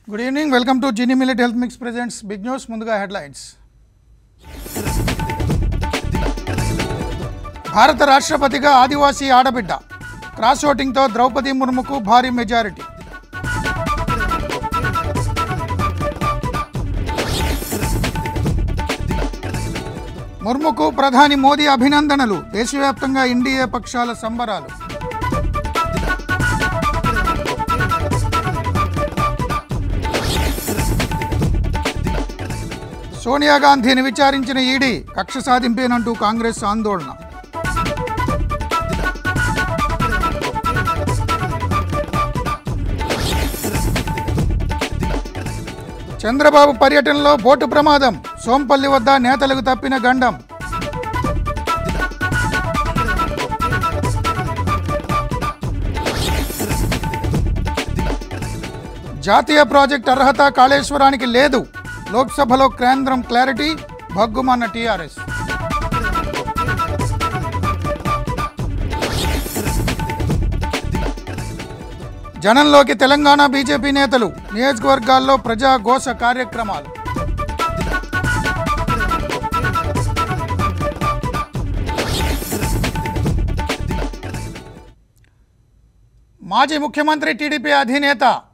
good evening welcome to Genie millet health mix presents big news ముందుగా headlines భారత రాష్ట్రపతిగా ఆదివాసీ ఆడబిడ్డ క్రాస్ ఓటింగ్తో ద్రౌపది ముర్ముకు భారీ మెజారిటీ ముర్ముకు ప్రధాని మోదీ అభినందనలు దేశవ్యాప్తంగా ఎన్డీఏ పక్షాల సంబరాలు సోనియా గాంధీని విచారించిన ఈడీ కక్ష సాధింపేనంటూ కాంగ్రెస్ ఆందోళన చంద్రబాబు పర్యటనలో బోటు ప్రమాదం సోంపల్లి వద్ద నేతలకు తప్పిన గండం జాతీయ ప్రాజెక్ట్ అర్హత కాళేశ్వరానికి లేదు లోక్సభలో కేంద్రం క్లారిటీ భగ్గుమన్న టీఆర్ఎస్ జనంలోకి తెలంగాణ బీజేపీ నేతలు నియోజకవర్గాల్లో ప్రజాఘోష కార్యక్రమాలు మాజీ ముఖ్యమంత్రి టీడీపీ అధినేత